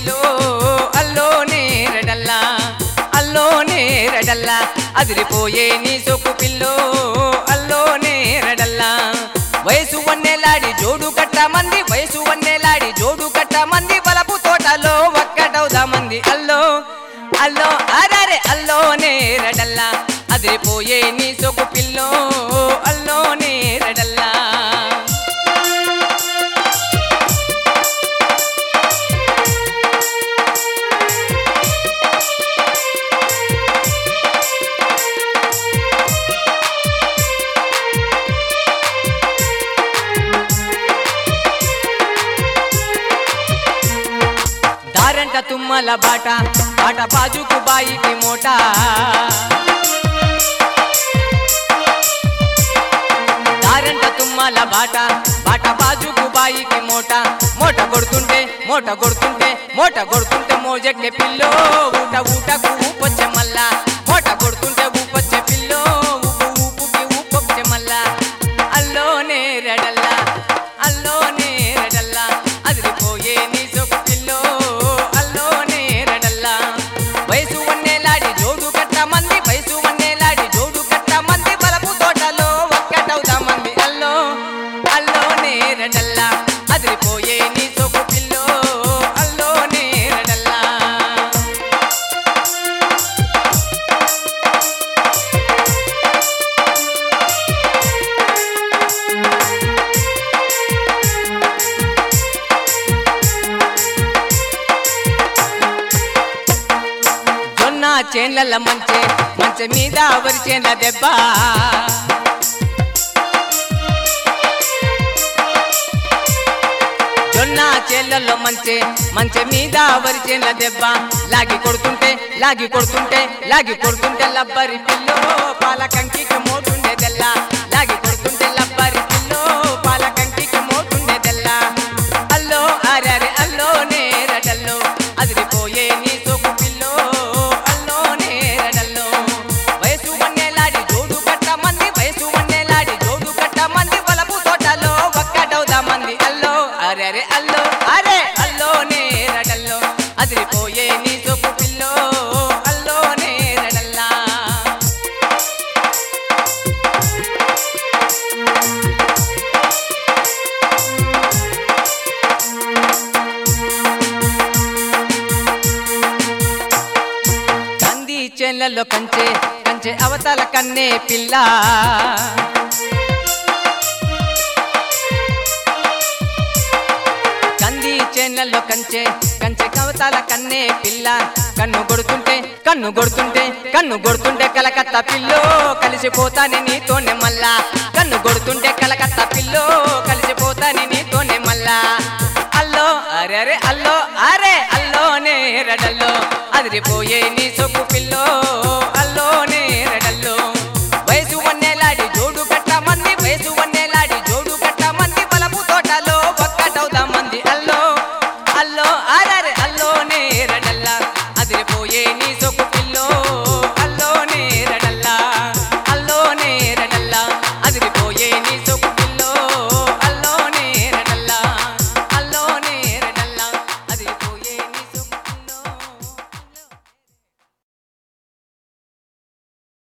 pillow అల్లో నేరడల్లా అల్లో నేరడల్లా అదిరిపోయే నీ సొక్కు పిల్లో అల్లో నేరడల్లా వయసు వన్నెలాడి జోడు కట్ట మంది వయసు వన్నెలాడి జోడు కట్ట మంది బలపు తోటలో ఒక్కటవుదా మంది అల్లో అల్లో అరరే అల్లో నేరడల్లా అదిరిపోయే నీ సొక్కు పిల్లో అల్లో నేరడల్లా దారంట తుమ్మల బాట బాట బాజుకు బాయికి మోట దారంట తుమ్మల బాట బాట బాజుకు బాయికి మోట మోట కొడుతుంటే మోట కొడుతుంటే మోట కొడుతుంటే మోజెక్కే పిల్లో ఊట ఊటకు ఊపొచ్చే మల్లా మోట కొడుతుంటే ఊపొచ్చే పిల్లో ఊపు ఊపుకి ఊపొచ్చే మల్లా అల్లోనే రెడల్లా అల్లోనే రెడల్లా అదిరిపోయే నీ సొక్కు పిల్లో అల్లోనే రెడల్లా వయసు వన్నెలాడి జోడు కట్ట మంది వయసు వన్నెలాడి జోడు కట్ట మంది బలపు తోటలో ఒక్కటవుదా మంది అల్లో అల్లోనే రెడల్లా అదిరిపోయే నీ సొక్కు పిల్లో అల్లోనే రెడల్లా జొన్న చేన్ల మంచే మంచె మీద వరి చేన్ల దెబ్బ జొన్న చేన్లలో మంచే మంచె మీద వరి చేన్ల దెబ్బ లాగి కొడుతుంటే లాగి కొడుతుంటే లాగి కొడుతుంటే లబ్బరి పిల్లో పాల కంకికి మోటుండేదెల్లా లాగి కొడుతుంటే లబ్బరి పిల్లో పాల కంకికి మోటుండేదెల్లా అల్లో అరే అల్లో నేరడల్లో అదిరిపోయే నీ సోకు పిల్లో అల్లో నేరడల్లో వయసు వన్నెలాడి జోడు కట్ట మంది వయసు వన్నెలాడి జోడు కట్ట మంది వలపు తోటలో ఒక్కటవుదా మంది అల్లో అరే అరే అల్లో అరే అల్లో నేరడల్లో అదిరిపోయే నీ సోకు పిల్లో అల్లో నేరడల్లా కంది చేన్లలో కంచె కంచె అవతల కన్నే పిల్ల కంది చేన్లలో కంచె కంచె కవతాల కన్నే పిల్ల కన్ను కొడుతుంటే కన్ను కొడుతుంటే కన్ను కొడుతుంటే కలకత్తా పిల్లో కలిసిపోతానే నీతోనే మళ్ళా కన్ను కొడుతుంటే కలకత్తా పిల్లో కలిసిపోతానే నీతోనే మళ్ళా అల్లో అరే అరే అల్లో అరే అల్లోనే రడల్లో అదిరిపోయే నీ సొక్కు